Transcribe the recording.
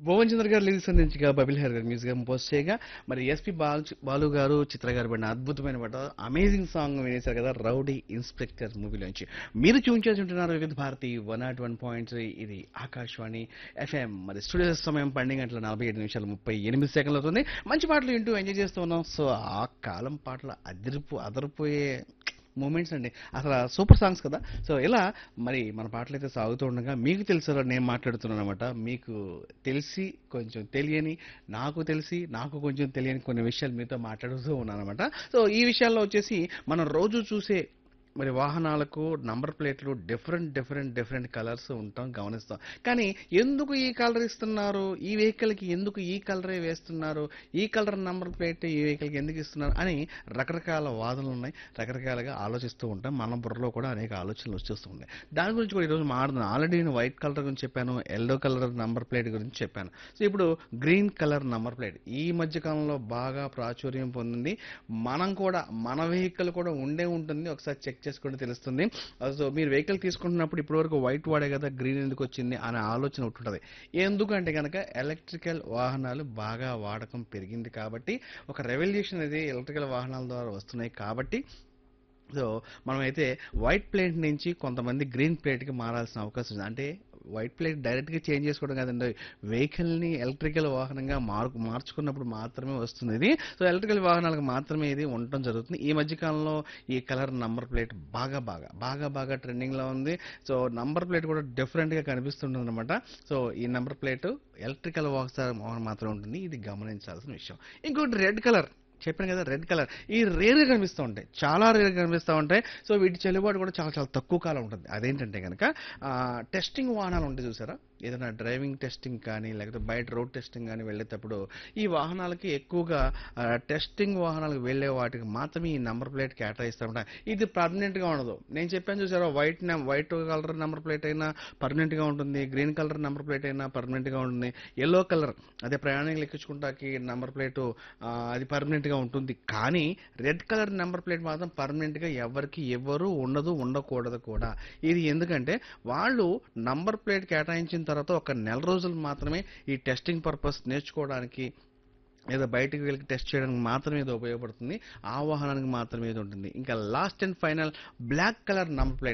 భువన్ చంద్ర గారు లిరిక్స్ అందించగా బబిల్ హెర్ గారు మ్యూజిక్ పోస్ట్ చేయగా మరి ఎస్పి బాలు బాలు గారు చిత్ర గారు పడిన అద్భుతమైన పాట అమేజింగ్ సాంగ్ వినేశారు కదా రౌడీ ఇన్స్పెక్టర్ మూవీలోంచి మీరు ట్యూన్ చేసి ఉంటున్నారు Vividh Bharati one nought one point ఇది ఆకాశవాణి ఎఫ్ఎం మరి స్టూడియో సమయం పన్నెండు గంటల నలభై ఏడు నిమిషాలు ముప్పై ఎనిమిది సెకండ్లు అవుతుంది మంచి పాటలు వింటూ ఎంజాయ్ చేస్తూ ఉన్నాం సో ఆ కాలం పాటలు అదిరిపో అదరిపోయే మూమెంట్స్ అండి అసలు సూపర్ సాంగ్స్ కదా సో ఇలా మరి మన పాటలు అయితే సాగుతూ ఉండగా మీకు తెలుసు నేను మాట్లాడుతున్నాను అనమాట మీకు తెలిసి కొంచెం తెలియని నాకు తెలిసి నాకు కొంచెం తెలియని కొన్ని విషయాలు మీతో మాట్లాడుతూ ఉన్నాను అనమాట సో ఈ విషయాల్లో వచ్చేసి మనం రోజు చూసే మరి వాహనాలకు నంబర్ ప్లేట్లు డిఫరెంట్ డిఫరెంట్ డిఫరెంట్ కలర్స్ ఉంటాం గమనిస్తాం కానీ ఎందుకు ఈ కలర్ ఇస్తున్నారు ఈ వెహికల్కి ఎందుకు ఈ కలరే వేస్తున్నారు ఈ కలర్ నంబర్ ప్లేట్ ఈ వెహికల్కి ఎందుకు ఇస్తున్నారు అని రకరకాల వాదనలు ఉన్నాయి రకరకాలుగా ఆలోచిస్తూ ఉంటాం మన బుర్రలో కూడా అనేక ఆలోచనలు వచ్చేస్తూ ఉన్నాయి దాని గురించి కూడా ఈరోజు మాట్లాడుతున్నాను ఆల్రెడీ నేను వైట్ కలర్ గురించి చెప్పాను ఎల్లో కలర్ నంబర్ ప్లేట్ గురించి చెప్పాను సో ఇప్పుడు గ్రీన్ కలర్ నంబర్ ప్లేట్ ఈ మధ్య కాలంలో బాగా ప్రాచుర్యం పొందింది మనం కూడా మన వెహికల్ కూడా ఉండే ఉంటుంది ఒకసారి చెక్ చేసుకుంటే తెలుస్తుంది సో మీరు వెహికల్ తీసుకుంటున్నప్పుడు ఇప్పటివరకు వైట్ వాడే కదా గ్రీన్ ఎందుకు వచ్చింది అనే ఆలోచన ఉంటుంటుంది ఎందుకంటే కనుక ఎలక్ట్రికల్ వాహనాలు బాగా వాడకం పెరిగింది కాబట్టి ఒక రెవల్యూషన్ అనేది ఎలక్ట్రికల్ వాహనాల ద్వారా వస్తున్నాయి కాబట్టి సో మనమైతే వైట్ ప్లేట్ నుంచి కొంతమంది గ్రీన్ ప్లేట్కి మారాల్సిన అవకాశం ఉంది అంటే వైట్ ప్లేట్ డైరెక్ట్గా చేంజ్ చేసుకోవడం కాదండి వెహికల్ని ఎలక్ట్రికల్ వాహనంగా మారు మార్చుకున్నప్పుడు మాత్రమే వస్తుంది ఇది సో ఎలక్ట్రికల్ వాహనాలకు మాత్రమే ఇది ఉండటం జరుగుతుంది ఈ మధ్యకాలంలో ఈ కలర్ నంబర్ ప్లేట్ బాగా బాగా బాగా బాగా ట్రెండింగ్లో ఉంది సో నంబర్ ప్లేట్ కూడా డిఫరెంట్గా కనిపిస్తుంటుంది అనమాట సో ఈ నంబర్ ప్లేట్ ఎలక్ట్రికల్ వాహనం మాత్రం ఉంటుంది ఇది గమనించాల్సిన విషయం ఇంకోటి రెడ్ కలర్ చెప్పాను కదా రెడ్ కలర్ ఈ రేర్గా కనిపిస్తూ ఉంటాయి చాలా రేర్గా కనిపిస్తూ ఉంటాయి సో వీటి చెల్లుబాటు కూడా చాలా చాలా తక్కువ కాలం ఉంటుంది అదేంటంటే కనుక టెస్టింగ్ వాహనాలు ఉంటాయి చూసారా ఏదైనా డ్రైవింగ్ టెస్టింగ్ కానీ లేకపోతే బయట రోడ్ టెస్టింగ్ కానీ వెళ్ళేటప్పుడు ఈ వాహనాలకి ఎక్కువగా టెస్టింగ్ వాహనాలకు వెళ్ళే వాటికి మాత్రమే ఈ నెంబర్ ప్లేట్ కేటాయిస్తామంట ఇది పర్మనెంట్గా ఉండదు నేను చెప్పాను చూసారా white white colour number plate అయినా పర్మనెంట్గా ఉంటుంది గ్రీన్ కలర్ నెంబర్ ప్లేట్ అయినా పర్మనెంట్గా ఉంటుంది ఎల్లో కలర్ అదే ప్రయాణికులు ఎక్కించుకుంటాకి నెంబర్ ప్లేట్ అది పర్మనెంట్గా ఉంటుంది కానీ రెడ్ కలర్ నెంబర్ ప్లేట్ మాత్రం పర్మనెంట్గా ఎవరికి ఎవరు ఉండదు ఉండకూడదు కూడా ఇది ఎందుకంటే వాళ్ళు నంబర్ ప్లేట్ కేటాయించిన తర్వాత ఒక నెల రోజులు మాత్రమే ఈ టెస్టింగ్ పర్పస్ నేర్చుకోవడానికి లేదా బయటకు వెళ్ళి టెస్ట్ చేయడానికి మాత్రమే ఇది ఉపయోగపడుతుంది ఆ వాహనానికి మాత్రమే ఇది ఉంటుంది ఇంకా last and final black colour number plate